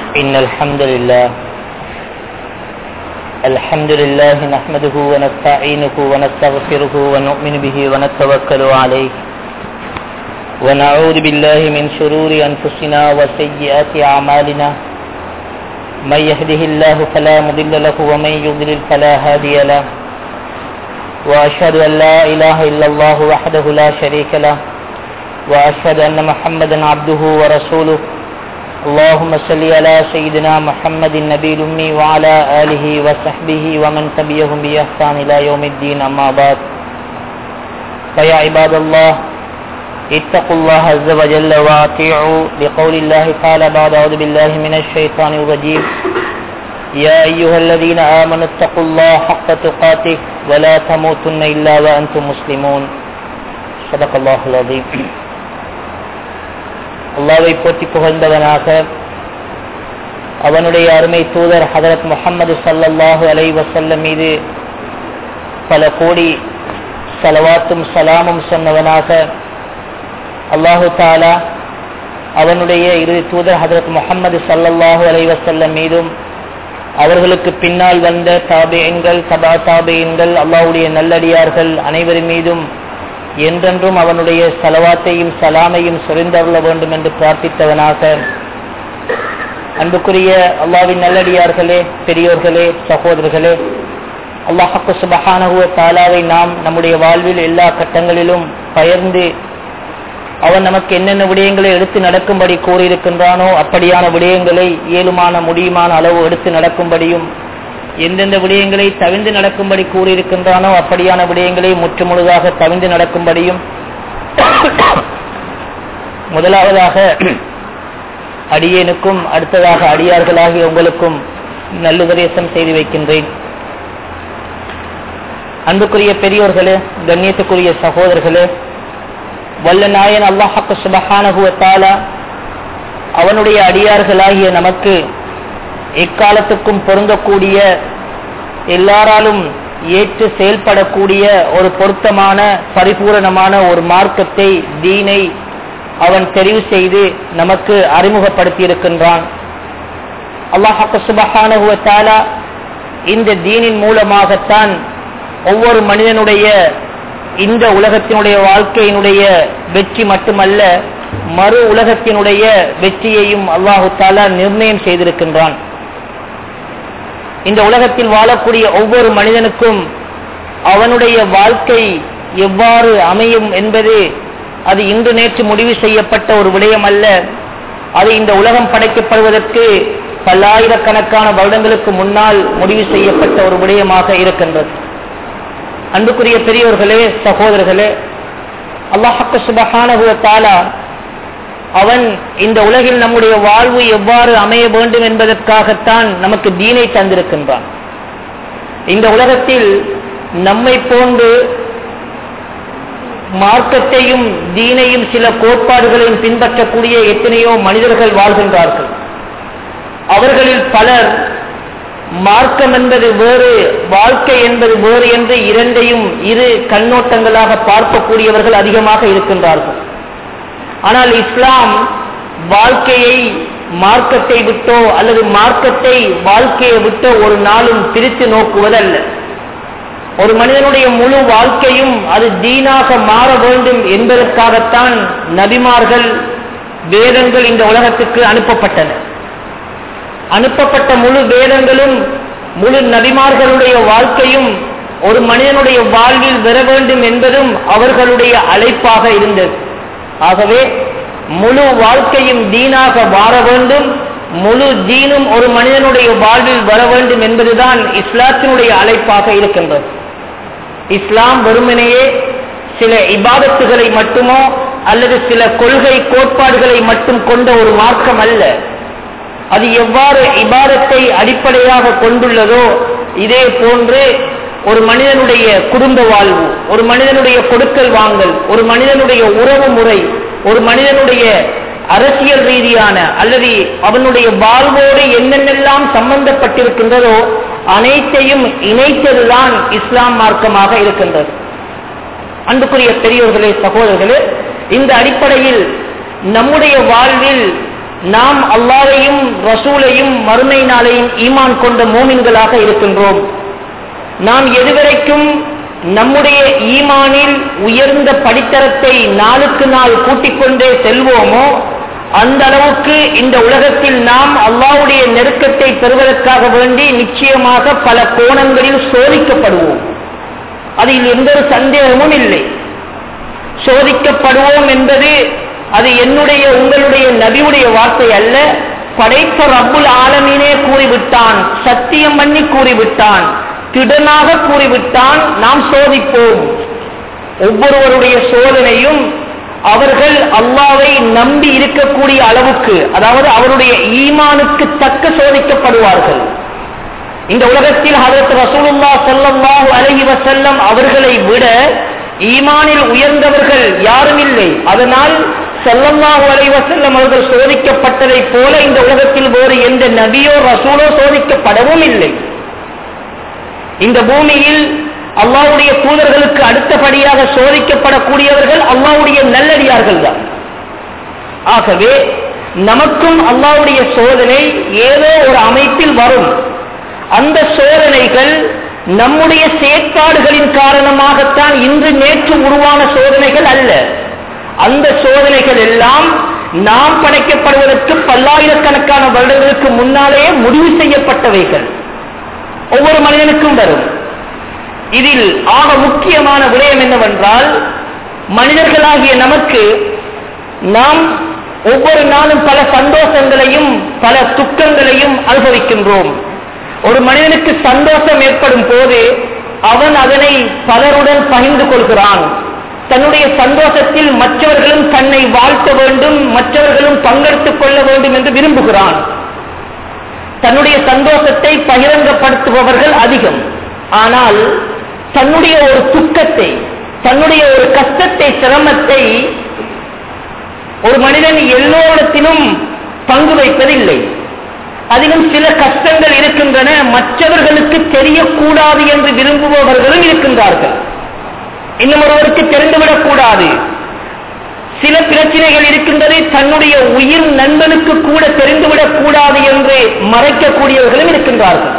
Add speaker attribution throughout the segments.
Speaker 1: إن الحمد لله الحمد لله نحمده ونستعينه ونستغفره ونؤمن به ونتوكل عليه ونعوذ بالله من شرور أنفسنا وسيئات أعمالنا من يهده الله فلا مضل له ومن يضلل فلا هادي له وأشهد أن لا إله إلا الله وحده لا شريك له وأشهد أن محمدا عبده ورسوله اللهم صل على سيدنا محمد النبي الأمي وعلى آله وصحبه ومن تبعهم بإحسان إلى يوم الدين أما بعد فيا عباد الله اتقوا الله عز وجل وأطيعوا لقول الله تعالى بعد أعوذ بالله من الشيطان الرجيم يا أيها الذين آمنوا اتقوا الله حق تقاته ولا تموتن إلا وأنتم مسلمون صدق الله العظيم அல்லாவை போற்றி புகழ்ந்தவனாக அவனுடைய அருமை தூதர் ஹதரத் முகமது சல்லல்லாஹு அலை வசல்லம் மீது பல கோடி சலவாத்தும் சலாமும் சொன்னவனாக அல்லாஹு தாலா அவனுடைய இரு தூதர் ஹதரத் முகமது சல்லல்லாஹு அலை வசல்லம் மீதும் அவர்களுக்கு பின்னால் வந்த தாபியங்கள் தபா தாபியங்கள் அல்லாஹுடைய நல்லடியார்கள் அனைவரின் மீதும் என்றென்றும் அவனுடைய சலவாத்தையும் சலாமையும் சொரிந்தருள வேண்டும் என்று பிரார்த்தித்தவனாக அன்புக்குரிய அல்லாவின் நல்லடியார்களே பெரியோர்களே சகோதரர்களே அல்லாஹக்கு சுபஹானகுவ தாலாவை நாம் நம்முடைய வாழ்வில் எல்லா கட்டங்களிலும் பயர்ந்து அவன் நமக்கு என்னென்ன விடயங்களை எடுத்து நடக்கும்படி கூறியிருக்கின்றானோ அப்படியான விடயங்களை இயலுமான முடியுமான அளவு எடுத்து நடக்கும்படியும் எந்தெந்த விடயங்களை தவிந்து நடக்கும்படி கூறியிருக்கின்றானோ அப்படியான விடயங்களை முற்றுமுழுதாக தவிந்து நடக்கும்படியும் முதலாவதாக அடியேனுக்கும் அடுத்ததாக அடியார்களாகிய உங்களுக்கும் நல்லுபதேசம் செய்து வைக்கின்றேன் அன்புக்குரிய பெரியோர்களே கண்ணியத்துக்குரிய சகோதரர்களே வல்ல நாயன் அல்லாஹாக்கு சுபஹானகுவத்தாலா அவனுடைய அடியார்களாகிய நமக்கு எக்காலத்துக்கும் பொருந்தக்கூடிய எல்லாராலும் ஏற்று செயல்படக்கூடிய ஒரு பொருத்தமான பரிபூரணமான ஒரு மார்க்கத்தை தீனை அவன் தெரிவு செய்து நமக்கு அறிமுகப்படுத்தி இருக்கின்றான் அல்லாஹாக்கு சுபஹானுவத்தாலா இந்த தீனின் மூலமாகத்தான் ஒவ்வொரு மனிதனுடைய இந்த உலகத்தினுடைய வாழ்க்கையினுடைய வெற்றி மட்டுமல்ல மறு உலகத்தினுடைய வெற்றியையும் அல்லாஹு தாலா நிர்ணயம் செய்திருக்கின்றான் இந்த உலகத்தில் வாழக்கூடிய ஒவ்வொரு மனிதனுக்கும் அவனுடைய வாழ்க்கை எவ்வாறு அமையும் என்பது அது இன்று நேற்று முடிவு செய்யப்பட்ட ஒரு விடயம் அல்ல அது இந்த உலகம் படைக்கப்படுவதற்கு பல்லாயிரக்கணக்கான வருடங்களுக்கு முன்னால் முடிவு செய்யப்பட்ட ஒரு விடயமாக இருக்கின்றது அன்புக்குரிய பெரியோர்களே சகோதரர்களே அல்லாஹக்கு சுபஹானகுவ தாலா அவன் இந்த உலகில் நம்முடைய வாழ்வு எவ்வாறு அமைய வேண்டும் என்பதற்காகத்தான் நமக்கு தீனை தந்திருக்கின்றான் இந்த உலகத்தில் நம்மை போன்று மார்க்கத்தையும் தீனையும் சில கோட்பாடுகளையும் பின்பற்றக்கூடிய எத்தனையோ மனிதர்கள் வாழ்கின்றார்கள் அவர்களில் பலர் மார்க்கம் என்பது வேறு வாழ்க்கை என்பது வேறு என்று இரண்டையும் இரு கண்ணோட்டங்களாக பார்க்கக்கூடியவர்கள் அதிகமாக இருக்கின்றார்கள் ஆனால் இஸ்லாம் வாழ்க்கையை மார்க்கத்தை விட்டோ அல்லது மார்க்கத்தை வாழ்க்கையை விட்டோ ஒரு நாளும் பிரித்து நோக்குவதல்ல ஒரு மனிதனுடைய முழு வாழ்க்கையும் அது தீனாக மாற வேண்டும் என்பதற்காகத்தான் நபிமார்கள் வேதங்கள் இந்த உலகத்துக்கு அனுப்பப்பட்டன அனுப்பப்பட்ட முழு வேதங்களும் முழு நபிமார்களுடைய வாழ்க்கையும் ஒரு மனிதனுடைய வாழ்வில் பெற வேண்டும் என்பதும் அவர்களுடைய அழைப்பாக இருந்தது ஆகவே முழு வாழ்க்கையும் தீனாக மாற வேண்டும் முழு தீனும் ஒரு மனிதனுடைய வாழ்வில் வர வேண்டும் என்பதுதான் இஸ்லாத்தினுடைய அழைப்பாக இருக்கின்றது இஸ்லாம் வெறுமனையே சில இபாதத்துகளை மட்டுமோ அல்லது சில கொள்கை கோட்பாடுகளை மட்டும் கொண்ட ஒரு மார்க்கம் அல்ல அது எவ்வாறு இபாதத்தை அடிப்படையாக கொண்டுள்ளதோ இதே போன்று ஒரு மனிதனுடைய குடும்ப வாழ்வு ஒரு மனிதனுடைய கொடுக்கல் வாங்கல் ஒரு மனிதனுடைய உறவு முறை ஒரு மனிதனுடைய அரசியல் ரீதியான அல்லது அவனுடைய வாழ்வோடு என்னென்னெல்லாம் சம்பந்தப்பட்டிருக்கின்றதோ அனைத்தையும் இணைத்ததுதான் இஸ்லாம் மார்க்கமாக இருக்கின்றது அன்புக்குரிய பெரியோர்களே சகோதரர்களே இந்த அடிப்படையில் நம்முடைய வாழ்வில் நாம் அல்லாவையும் ரசூலையும் மறுமை நாளையும் ஈமான் கொண்ட மூமின்களாக இருக்கின்றோம் நாம் எதுவரைக்கும் நம்முடைய ஈமானில் உயர்ந்த படித்தரத்தை நாளுக்கு நாள் கூட்டிக் கொண்டே செல்வோமோ அந்த அளவுக்கு இந்த உலகத்தில் நாம் அல்லாவுடைய நெருக்கத்தை பெறுவதற்காக வேண்டி நிச்சயமாக பல கோணங்களில் சோதிக்கப்படுவோம் அதில் எந்த ஒரு சந்தேகமும் இல்லை சோதிக்கப்படுவோம் என்பது அது என்னுடைய உங்களுடைய நபியுடைய வார்த்தை அல்ல படைத்த ரப்புல் ஆலமீனே கூறிவிட்டான் சத்தியம் பண்ணி கூறிவிட்டான் திடனாக கூறிவிட்டான் நாம் சோதிப்போம் ஒவ்வொருவருடைய சோதனையும் அவர்கள் அல்லாவை நம்பி இருக்கக்கூடிய அளவுக்கு அதாவது அவருடைய ஈமானுக்கு தக்க சோதிக்கப்படுவார்கள் இந்த உலகத்தில் ஹதரத் ரசூலுல்லா ஸல்லல்லாஹு அலைஹி வஸல்லம் அவர்களை விட ஈமானில் உயர்ந்தவர்கள் யாரும் இல்லை அதனால் ஸல்லல்லாஹு அலைஹி வஸல்லம் அவர்கள் சோதிக்கப்பட்டதைப் போல இந்த உலகத்தில் வேறு எந்த நபியோ ரசூலோ சோதிக்கப்படவும் இல்லை இந்த பூமியில் அல்லாவுடைய தூதர்களுக்கு அடுத்தபடியாக சோதிக்கப்படக்கூடியவர்கள் அல்லாவுடைய நல்லடியார்கள் தான் ஆகவே நமக்கும் அல்லாவுடைய சோதனை ஏதோ ஒரு அமைப்பில் வரும் அந்த சோதனைகள் நம்முடைய செயற்பாடுகளின் காரணமாகத்தான் இன்று நேற்று உருவான சோதனைகள் அல்ல அந்த சோதனைகள் எல்லாம் நாம் படைக்கப்படுவதற்கு பல்லாயிரக்கணக்கான வருடங்களுக்கு முன்னாலேயே முடிவு செய்யப்பட்டவைகள் ஒவ்வொரு மனிதனுக்கும் வரும் இதில் ஆக முக்கியமான விடயம் என்னவென்றால் மனிதர்களாகிய நமக்கு நாம் ஒவ்வொரு நாளும் பல சந்தோஷங்களையும் பல துக்கங்களையும் அனுபவிக்கின்றோம் ஒரு மனிதனுக்கு சந்தோஷம் ஏற்படும் போது அவன் அதனை பலருடன் பகிர்ந்து கொள்கிறான் தன்னுடைய சந்தோஷத்தில் மற்றவர்களும் தன்னை வாழ்த்த வேண்டும் மற்றவர்களும் பங்கெடுத்துக் கொள்ள வேண்டும் என்று விரும்புகிறான் தன்னுடைய சந்தோஷத்தை பகிரங்கப்படுத்துபவர்கள் அதிகம் ஆனால் தன்னுடைய ஒரு துக்கத்தை தன்னுடைய ஒரு கஷ்டத்தை சிரமத்தை ஒரு மனிதன் எல்லோரிடத்திலும் பங்கு வைப்பதில்லை அதிலும் சில கஷ்டங்கள் இருக்கின்றன மற்றவர்களுக்கு தெரியக்கூடாது என்று விரும்புபவர்களும் இருக்கின்றார்கள் இன்னும் ஒருவருக்கு தெரிந்துவிடக் கூடாது சில பிரச்சனைகள் இருக்கின்றது தன்னுடைய உயிர் நண்பனுக்கு கூட தெரிந்துவிடக் கூடாது என்று மறைக்கக்கூடியவர்களும் இருக்கின்றார்கள்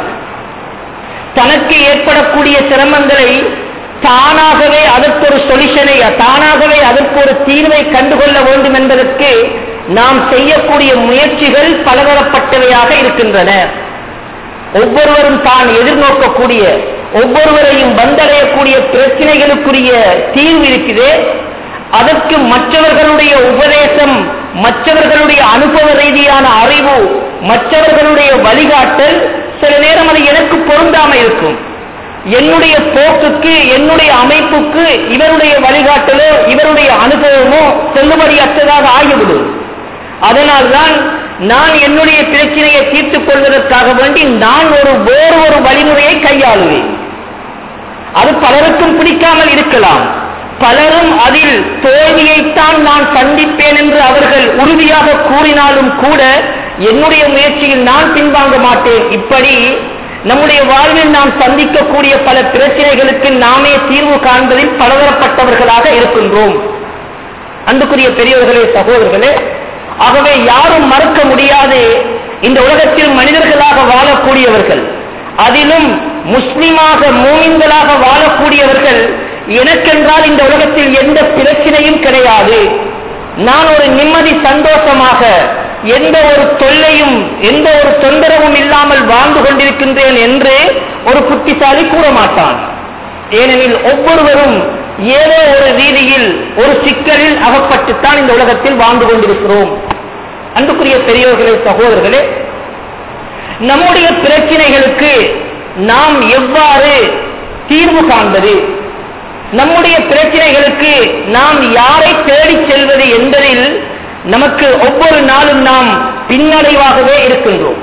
Speaker 1: தனக்கு ஏற்படக்கூடிய சிரமங்களை தானாகவே அதற்கு ஒரு சொல்யூஷனை தானாகவே அதற்கு ஒரு தீர்வை கண்டுகொள்ள வேண்டும் என்பதற்கு நாம் செய்யக்கூடிய முயற்சிகள் பலதரப்பட்டவையாக இருக்கின்றன ஒவ்வொருவரும் தான் எதிர்நோக்கக்கூடிய ஒவ்வொருவரையும் வந்தடையக்கூடிய பிரச்சனைகளுக்குரிய தீர்வு இருக்குது அதற்கு மற்றவர்களுடைய உபதேசம் மற்றவர்களுடைய அனுபவ ரீதியான அறிவு மற்றவர்களுடைய வழிகாட்டல் சில நேரம் அது எனக்கு பொருந்தாம இருக்கும் என்னுடைய போக்குக்கு என்னுடைய அமைப்புக்கு இவருடைய வழிகாட்டலோ இவருடைய அனுபவமோ செல்லுபடியற்றதாக ஆகிவிடும் அதனால்தான் நான் என்னுடைய பிரச்சனையை தீர்த்துக் கொள்வதற்காக வேண்டி நான் ஒரு வேறு ஒரு வழிமுறையை கையாளுவேன் அது பலருக்கும் பிடிக்காமல் இருக்கலாம் பலரும் அதில் தோல்வியைத்தான் நான் சந்திப்பேன் என்று அவர்கள் உறுதியாக கூறினாலும் கூட என்னுடைய முயற்சியில் நான் பின்வாங்க மாட்டேன் இப்படி நம்முடைய வாழ்வில் நாம் சந்திக்கக்கூடிய பல பிரச்சனைகளுக்கு நாமே தீர்வு காண்பதில் பலதரப்பட்டவர்களாக இருக்கின்றோம் அன்புக்குரிய பெரியவர்களே சகோதரர்களே ஆகவே யாரும் மறுக்க முடியாது இந்த உலகத்தில் மனிதர்களாக வாழக்கூடியவர்கள் அதிலும் முஸ்லிமாக மூமின்களாக வாழக்கூடியவர்கள் எனக்கென்றால் இந்த உலகத்தில் எந்த பிரச்சனையும் கிடையாது நான் ஒரு நிம்மதி சந்தோஷமாக எந்த ஒரு தொல்லையும் எந்த ஒரு தொந்தரவும் இல்லாமல் வாழ்ந்து கொண்டிருக்கின்றேன் என்று ஒரு புத்திசாலி கூற மாட்டான் ஏனெனில் ஒவ்வொருவரும் ஏதோ ஒரு ரீதியில் ஒரு சிக்கலில் அகப்பட்டுத்தான் இந்த உலகத்தில் வாழ்ந்து கொண்டிருக்கிறோம் அன்புக்குரிய பெரியவர்களே சகோதரர்களே நம்முடைய பிரச்சனைகளுக்கு நாம் எவ்வாறு தீர்வு காண்பது நம்முடைய பிரச்சனைகளுக்கு நாம் யாரை தேடிச் செல்வது என்பதில் நமக்கு ஒவ்வொரு நாளும் நாம் பின்னடைவாகவே இருக்கின்றோம்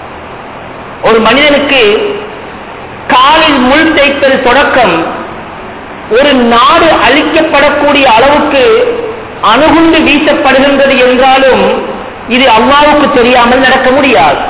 Speaker 1: ஒரு மனிதனுக்கு காலில் முள் தைப்பது தொடக்கம் ஒரு நாடு அழிக்கப்படக்கூடிய அளவுக்கு அணுகுண்டு வீசப்படுகின்றது என்றாலும் இது அல்லாவுக்கு தெரியாமல் நடக்க முடியாது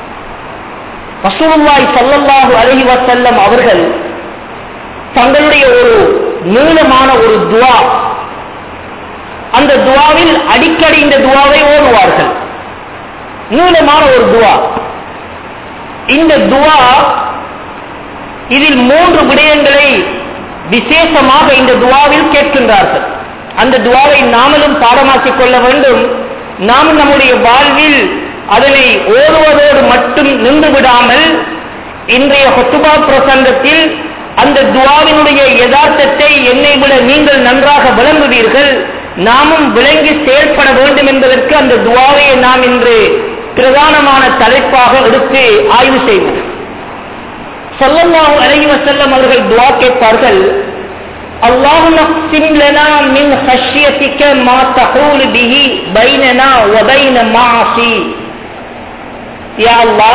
Speaker 1: ரசூலுல்லாஹி ஸல்லல்லாஹு அலைஹி வஸல்லம் அவர்கள் தங்களுடைய ஒரு நீளமான ஒரு துவா அந்த துவாவில் அடிக்கடி இந்த துவாவை ஓதுவார்கள் நீளமான ஒரு துவா இந்த துவா இதில் மூன்று விடயங்களை விசேஷமாக இந்த துவாவில் கேட்கின்றார்கள் அந்த துவாவை நாமளும் பாடமாக்கிக் கொள்ள வேண்டும் நாம் நம்முடைய வாழ்வில் அதனை ஓடுவதோடு மட்டும் நின்று விடாமல் இன்றைய ஹொத்துபா பிரசங்கத்தில் அந்த துவாவினுடைய யதார்த்தத்தை என்னை விட நீங்கள் நன்றாக விளங்குவீர்கள் நாமும் விளங்கி செயல்பட வேண்டும் என்பதற்கு அந்த துவாவை நாம் இன்று பிரதானமான தலைப்பாக எடுத்து ஆய்வு செய்வோம் சொல்லல்லாஹு அலைஹி வஸல்லம் அவர்கள் துவா கேட்பார்கள் اللهم اقسم لنا من خشيتك ما تحول به بيننا وبين معاصي يا الله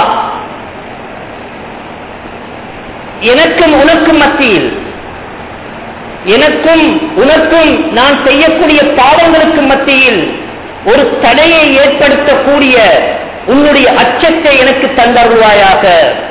Speaker 1: எனக்கும் உனக்கும் மத்தியில் எனக்கும் உனக்கும் நான் செய்யக்கூடிய பாவங்களுக்கு மத்தியில் ஒரு தடையை ஏற்படுத்தக்கூடிய உன்னுடைய அச்சத்தை எனக்கு தந்தருவாயாக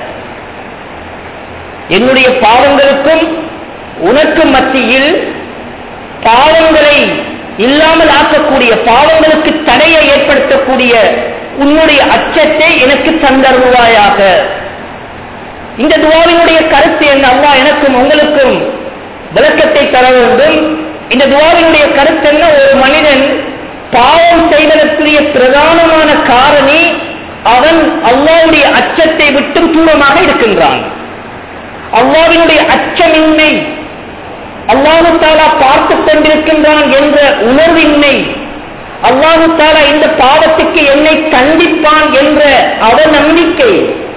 Speaker 1: என்னுடைய பாவங்களுக்கும் உனக்கு மத்தியில் பாவங்களை இல்லாமல் ஆக்கக்கூடிய பாவங்களுக்கு தடையை ஏற்படுத்தக்கூடிய உன்னுடைய அச்சத்தை எனக்கு தந்தருவாயாக இந்த துவாவினுடைய கருத்து என்ன அல்லா எனக்கும் உங்களுக்கும் விளக்கத்தை தர வேண்டும் இந்த துவாவினுடைய கருத்து என்ன ஒரு மனிதன் பாவம் செய்வதற்குரிய பிரதானமான காரணி அவன் அல்லாவுடைய அச்சத்தை விட்டும் தூரமாக இருக்கின்றான் அல்லாவினுடைய அச்சமின்மை அல்லாஹு தாலா பார்த்து கொண்டிருக்கின்றான் என்ற உணர்வின்மை அல்லாஹு தாலா இந்த பாவத்துக்கு என்னை கண்டிப்பான் என்ற அவநம்பிக்கை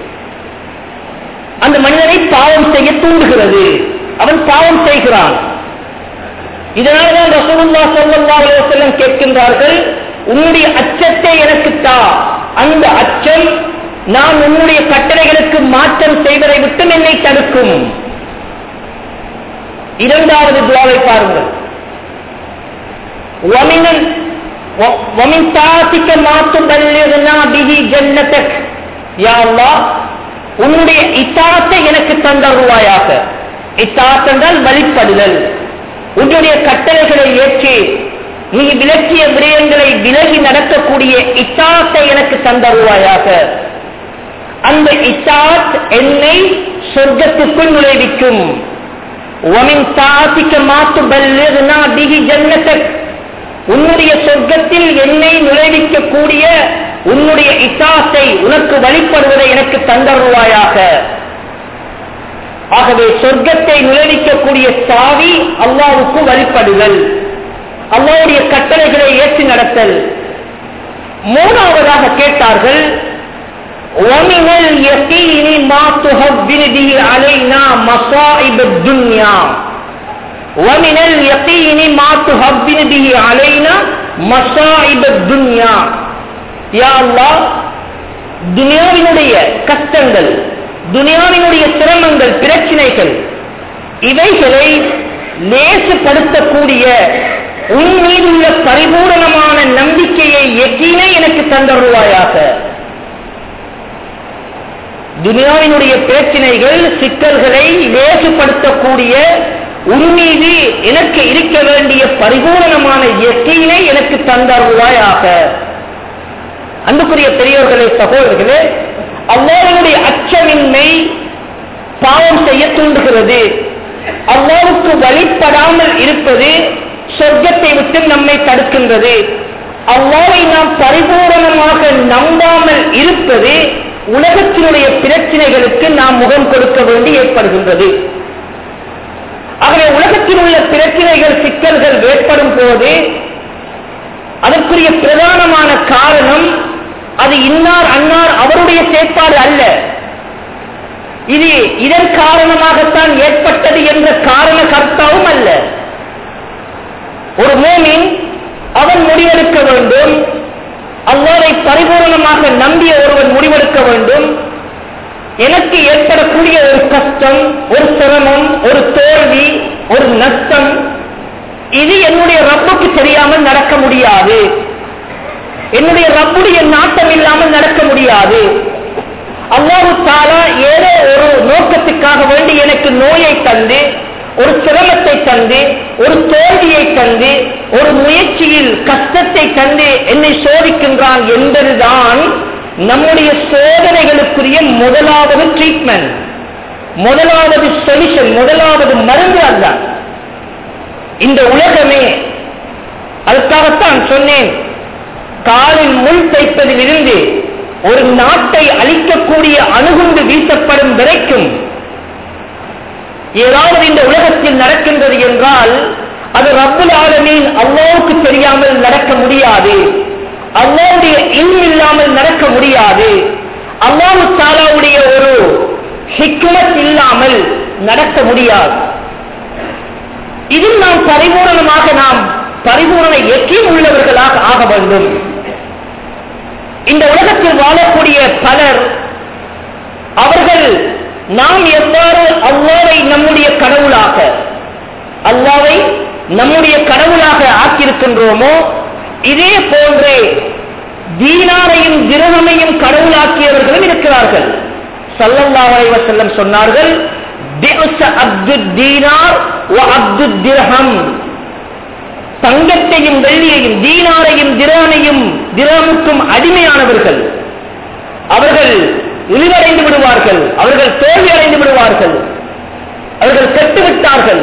Speaker 1: அந்த மனிதனை பாவம் செய்ய தூண்டுகிறது அவன் பாவம் செய்கிறான் இதனால்தான் ரசூலுல்லா ஸல்லல்லாஹு அலைஹி வஸல்லம் கேட்கின்றார்கள் உன்னுடைய அச்சத்தை எனக்கு தா அந்த அச்சம் நான் உன்னுடைய கட்டளைகளுக்கு மாற்றம் செய்வதை விட்டு என்னை தடுக்கும் இரண்டாவது துவாவை பாருங்கள் ومن ومن طاعتك ما تبلغنا به جنتك يا الله உன்னுடைய இத்தாத்தை எனக்கு தந்தருவாயாக இத்தாத் என்றால் வழிபடுதல் உன்னுடைய கட்டளைகளை ஏற்றி நீ விலக்கிய விடயங்களை விலகி நடக்கக்கூடிய இத்தாத்தை எனக்கு தந்தருவாயாக அந்த இத்தாத் என்னை சொர்க்கத்துக்குள் நுழைவிக்கும் ஒமின் தாத்திக்க மாத்து பல்லிருனா பிகி ஜன்னத்தக் உன்னுடைய சொர்க்கத்தில் என்னை நுழைவிக்கக்கூடிய உன்னுடைய இத்தாத்தை உனக்கு வழிபடுவதை எனக்கு தந்தருவாயாக ஆகவே சொர்க்கத்தை நுழைவிக்கக்கூடிய சாவி அல்லாவுக்கு வழிபடுதல் அல்லாவுடைய கட்டளைகளை ஏற்றி நடத்தல் மூணாவதாக கேட்டார்கள் ومن اليقين ما تهون به علينا مصائب الدنيا ومن اليقين ما تهون به علينا مصائب الدنيا யா அல்லாஹ் துனியாவினுடைய கஷ்டங்கள் துனியாவினுடைய சிரமங்கள் பிரச்சனைகள் இவைகளை லேசுபடுத்தக்கூடிய உன் மீதுள்ள பரிபூரணமான நம்பிக்கையை எக்கீனே எனக்கு தந்தருவாயாக துனியாவினுடைய பிரச்சனைகள் சிக்கல்களை லேசுபடுத்தக்கூடிய உன்மீது எனக்கு இருக்க வேண்டிய பரிபூரணமான எக்கீனை எனக்கு தந்தருவாயாக அன்புக்குரிய பெரியோர்களே சகோதரர்களே அல்லாவினுடைய அச்சமின்மை பாவம் செய்ய தூண்டுகிறது அல்லாவுக்கு வழிபடாமல் இருப்பது சொர்க்கத்தை விட்டு நம்மை தடுக்கின்றது அல்லாவை நாம் பரிபூரணமாக நம்பாமல் இருப்பது உலகத்தினுடைய பிரச்சனைகளுக்கு நாம் முகம் கொடுக்க வேண்டி ஏற்படுகின்றது ஆகவே உலகத்தில் உள்ள பிரச்சனைகள் சிக்கல்கள் ஏற்படும் போது அதற்குரிய பிரதானமான காரணம் அது இன்னார் அன்னார் அவருடைய செயற்பாடு அல்ல இது இதன் காரணமாகத்தான் ஏற்பட்டது என்ற காரண கர்த்தாவும் அல்ல ஒரு மோமின் அவன் முடிவெடுக்க வேண்டும் அல்லாவை பரிபூர்ணமாக நம்பிய ஒருவன் முடிவெடுக்க வேண்டும் எனக்கு ஏற்படக்கூடிய ஒரு கஷ்டம் ஒரு சிரமம் ஒரு தோல்வி ஒரு நஷ்டம் இது என்னுடைய ரப்புக்கு தெரியாமல் நடக்க முடியாது என்னுடைய ரப்புடைய நாட்டம் இல்லாமல் நடக்க முடியாது அல்லாஹு தாலா ஏதோ ஒரு நோக்கத்துக்காக வேண்டி எனக்கு நோயை தந்து ஒரு சிரமத்தை தந்து ஒரு தோல்வியை தந்து ஒரு முயற்சியில் கஷ்டத்தை தந்து என்னை சோதிக்கின்றான் என்பதுதான் நம்முடைய சோதனைகளுக்குரிய முதலாவது ட்ரீட்மெண்ட் முதலாவது சொல்யூஷன் முதலாவது மருந்து அதுதான் இந்த உலகமே அதுக்காகத்தான் சொன்னேன் காலில் முள் தைப்பதில் இருந்து ஒரு நாட்டை அழிக்கக்கூடிய அணுகுண்டு வீசப்படும் வரைக்கும் ஏதாவது இந்த உலகத்தில் நடக்கின்றது என்றால் அது ரப்புல் ஆலமீன் அல்லாவுக்கு தெரியாமல் நடக்க முடியாது அல்லாவுடைய இல்லாமல் நடக்க முடியாது அல்லாஹு தாலாவுடைய ஒரு ஹிக்மத் இல்லாமல் நடக்க முடியாது இதில் நாம் பரிபூரணமாக நாம் பரிபூரண எக்கியம் உள்ளவர்களாக ஆக வேண்டும் இந்த உலகத்தில் வாழக்கூடிய பலர் அவர்கள் நாம் எவ்வாறு அல்லாவை நம்முடைய கடவுளாக அல்லாவை நம்முடைய கடவுளாக ஆக்கியிருக்கின்றோமோ இதே போன்றே தீனாரையும் திரகமையும் கடவுளாக்கியவர்களும் இருக்கிறார்கள் சல்லல்லா செல்லம் சொன்னார்கள் அப்துல் தீனார் அப்துல் திரகம் தங்கத்தையும் வெள்ளியையும் தீனாரையும் திரகனையும் திரகமுக்கும் அடிமையானவர்கள் அவர்கள் இழிவடைந்து விடுவார்கள் அவர்கள் தோல்வி அடைந்து விடுவார்கள் அவர்கள் கெட்டுவிட்டார்கள்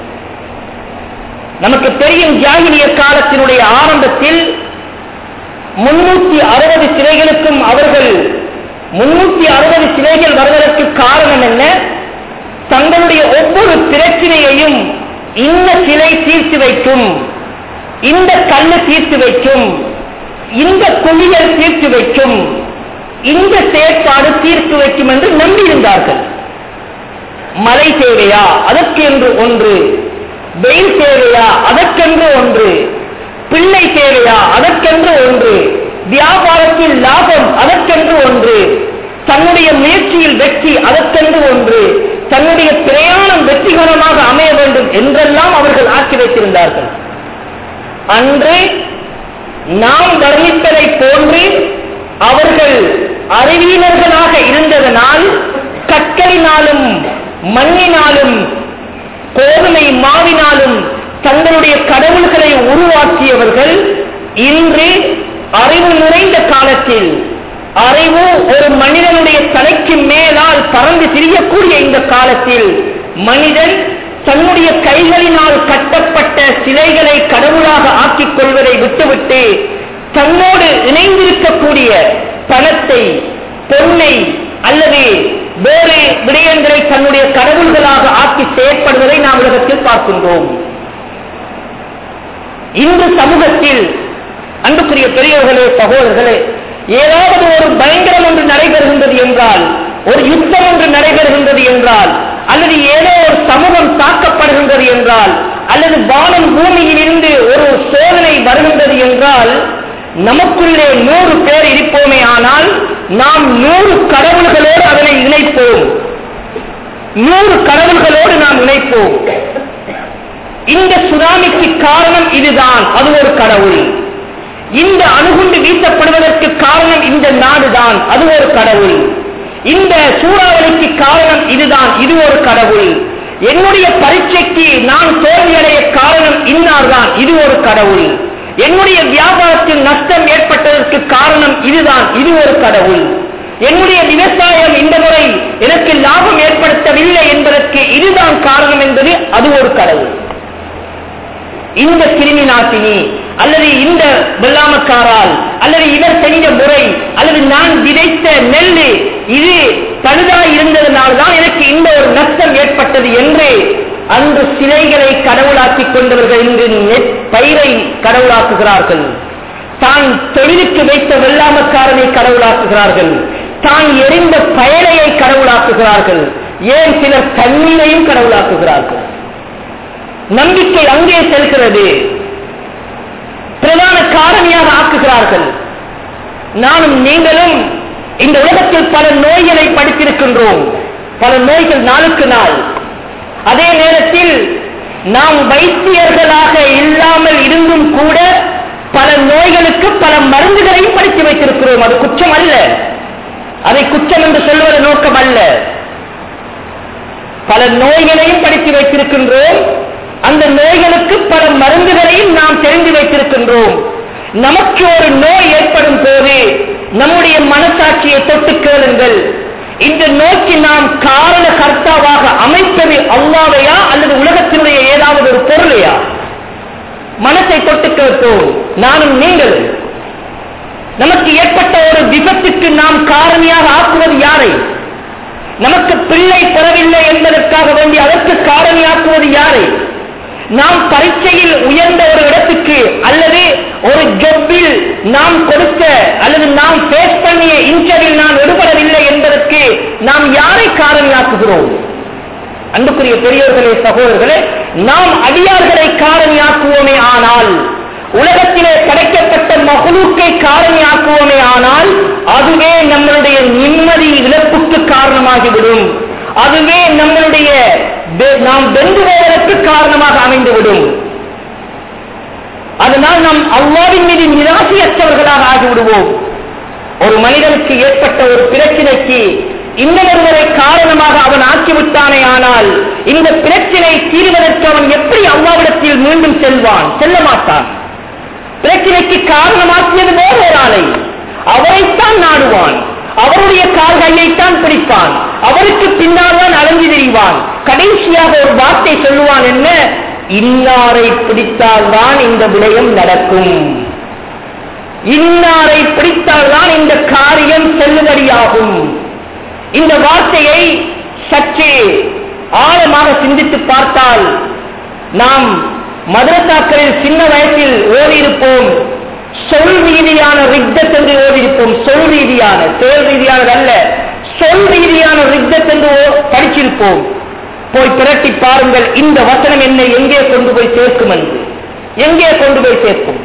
Speaker 1: நமக்கு தெரியும் ஜாகிலிய காலத்தினுடைய ஆரம்பத்தில் முன்னூத்தி அறுபது சிலைகளுக்கும் அவர்கள் முன்னூத்தி அறுபது சிலைகள் வருவதற்கு காரணம் என்ன தங்களுடைய ஒவ்வொரு பிரச்சனையையும் இந்த சிலை தீர்த்து வைக்கும் இந்த கல்லு தீர்த்து வைக்கும் இந்த குழியல் தீர்த்து வைக்கும் இந்த செயற்பாடு தீர்த்து வைக்கும் என்று நம்பியிருந்தார்கள் மழை தேவையா அதற்கு என்று ஒன்று வெயில் தேவையா அதற்கென்று ஒன்று பிள்ளை தேவையா அதற்கென்று ஒன்று வியாபாரத்தில் லாபம் அதற்கென்று ஒன்று தன்னுடைய முயற்சியில் வெற்றி அதற்கென்று ஒன்று தன்னுடைய பிரயாணம் வெற்றிகரமாக அமைய வேண்டும் என்றெல்லாம் அவர்கள் ஆக்கி வைத்திருந்தார்கள் அன்று நாம் வர்ணிப்பதை போன்று அவர்கள் அறிவியலர்களாக இருந்ததனால் கற்களினாலும் மண்ணினாலும் கோதுமை மாவினாலும் தங்களுடைய கடவுள்களை உருவாக்கியவர்கள் இன்று அறிவு நிறைந்த காலத்தில் அறிவு ஒரு மனிதனுடைய தலைக்கு மேலால் பறந்து திரியக்கூடிய இந்த காலத்தில் மனிதன் தன்னுடைய கைகளினால் கட்டப்பட்ட சிலைகளை கடவுளாக ஆக்கிக் கொள்வதை விட்டுவிட்டு தன்னோடு இணைந்திருக்கக்கூடிய பணத்தை பொன்னை அல்லது வேறு விடயங்களை தன்னுடைய கடவுள்களாக ஆக்கி செயற்படுவதை நாம் உலகத்தில் பார்க்கின்றோம் இந்து சமூகத்தில் அன்புக்குரிய பெரியவர்களே சகோதரர்களே ஏதாவது ஒரு பயங்கரம் ஒன்று நடைபெறுகின்றது என்றால் ஒரு யுத்தம் ஒன்று நடைபெறுகின்றது என்றால் அல்லது ஏதோ ஒரு சமூகம் தாக்கப்படுகின்றது என்றால் அல்லது வானம் பூமியில் இருந்து ஒரு சோதனை வருகின்றது என்றால் நமக்குள்ளே நூறு பேர் இருப்போமே ஆனால் நாம் நூறு கடவுள்களோடு அதனை இணைப்போம் நூறு கடவுள்களோடு நாம் இணைப்போம் இந்த சுனாமிக்கு காரணம் இதுதான் அது ஒரு கடவுள் இந்த அணுகுண்டு வீசப்படுவதற்கு காரணம் இந்த நாடுதான் அது ஒரு கடவுள் இந்த சூறாவளிக்கு காரணம் இதுதான் இது ஒரு கடவுள் என்னுடைய பரீட்சைக்கு நான் தோல்வியடைய காரணம் இன்னார்தான் இது ஒரு கடவுள் என்னுடைய வியாபாரத்தில் நஷ்டம் ஏற்பட்டதற்கு காரணம் இதுதான் இது ஒரு கடவுள் என்னுடைய விவசாயம் இந்த முறை எனக்கு லாபம் ஏற்படுத்தவில்லை என்பதற்கு இதுதான் காரணம் என்பது அது ஒரு கடவுள் இந்த கிருமி நாட்டினி அல்லது இந்த வெள்ளாமக்காரால் அல்லது இவர் செஞ்ச முறை அல்லது நான் விதைத்த நெல் இது பழுதா இருந்ததனால்தான் எனக்கு இந்த ஒரு நஷ்டம் ஏற்பட்டது என்று அன்று சிலைகளை கடவுளாக்கிக் கொண்டவர்கள் இன்று நெற் பயிரை கடவுளாக்குகிறார்கள் தான் தொழிலுக்கு வைத்த வெள்ளாமக்காரனை கடவுளாக்குகிறார்கள் தான் எரிந்த பயனையை கடவுளாக்குகிறார்கள் ஏன் சிலர் தண்ணீரையும் கடவுளாக்குகிறார்கள் நம்பிக்கை அங்கே செல்கிறது பிரதான காரணியாக ஆக்குகிறார்கள் நானும் நீங்களும் இந்த உலகத்தில் பல நோய்களை படித்திருக்கின்றோம் பல நோய்கள் நாளுக்கு நாள் அதே நேரத்தில் நாம் வைத்தியர்களாக இல்லாமல் இருந்தும் கூட பல நோய்களுக்கு பல மருந்துகளையும் படித்து வைத்திருக்கிறோம் அது குற்றம் அல்ல அதை குற்றம் என்று சொல்வது நோக்கம் அல்ல பல நோய்களையும் படித்து வைத்திருக்கின்றோம் அந்த நோய்களுக்கு பல மருந்துகளையும் நாம் தெரிந்து வைத்திருக்கின்றோம் நமக்கு ஒரு நோய் ஏற்படும் போது நம்முடைய மனசாட்சியை தொட்டு கேளுங்கள் இந்த நோக்கி நாம் காரண கர்த்தாவாக அமைப்பது அல்லாவையா அல்லது உலகத்தினுடைய ஏதாவது ஒரு பொருளையா மனசை தொட்டு கேட்போம் நானும் நீங்கள் நமக்கு ஏற்பட்ட ஒரு விபத்துக்கு நாம் காரணியாக ஆக்குவது யாரை நமக்கு பிள்ளை பெறவில்லை என்பதற்காக வேண்டி அதற்கு காரணியாக்குவது யாரை நாம் பரீட்சையில் உயர்ந்த ஒரு இடத்துக்கு அல்லது ஒரு ஜொப்பில் நாம் கொடுத்த அல்லது நாம் பேஸ் பண்ணிய இன்டர்வியூ நாம் எடுபடவில்லை என்பதற்கு நாம் யாரை காரணியாக்குகிறோம் அன்புக்குரிய பெரியோர்களே சகோதரர்களே நாம் அடியார்களை காரணியாக்குவோமே ஆனால் உலகத்திலே படைக்கப்பட்ட மகளுக்கை காரணியாக்குவோமே ஆனால் அதுவே நம்மளுடைய நிம்மதி இழப்புக்கு காரணமாகிவிடும் அதுவே நம்மளுடைய நாம் வெந்துவதற்கு காரணமாக அமைந்துவிடும் அதனால் நாம் அல்லாவின் மீது நிராசையற்றவர்களாக ஆகிவிடுவோம் ஒரு மனிதனுக்கு ஏற்பட்ட ஒரு பிரச்சனைக்கு இன்னொருவரை காரணமாக அவன் ஆக்கிவிட்டானே ஆனால் இந்த பிரச்சனை தீர்வதற்கு அவன் எப்படி அல்லாவிடத்தில் மீண்டும் செல்வான் செல்ல மாட்டான் பிரச்சனைக்கு காரணமாக்கியது வேறு ஒரு ஆளை அவரைத்தான் நாடுவான் அவருடைய கால்கையைத்தான் பிடிப்பான் அவருக்கு பின்னால் தான் அலைஞ்சு திரிவான் கடைசியாக ஒரு வார்த்தை சொல்லுவான் என்ன இன்னாரை பிடித்தால்தான் இந்த விடயம் நடக்கும் இன்னாரை பிடித்தால்தான் இந்த காரியம் செல்லுபடியாகும் இந்த வார்த்தையை சற்றே ஆழமாக சிந்தித்து பார்த்தால் நாம் மதரசாக்களில் சின்ன வயசில் ஓடியிருப்போம் சொல் ரீதியான ரிக்தத் என்று ஓடியிருப்போம் சொல் ரீதியான செயல் ரீதியானது அல்ல சொல் ரீதியான ரிக்தத் என்று படிச்சிருப்போம் போய் திரட்டி பாருங்கள் இந்த வசனம் என்னை எங்கே கொண்டு போய் சேர்க்கும் என்று எங்கே கொண்டு போய் சேர்க்கும்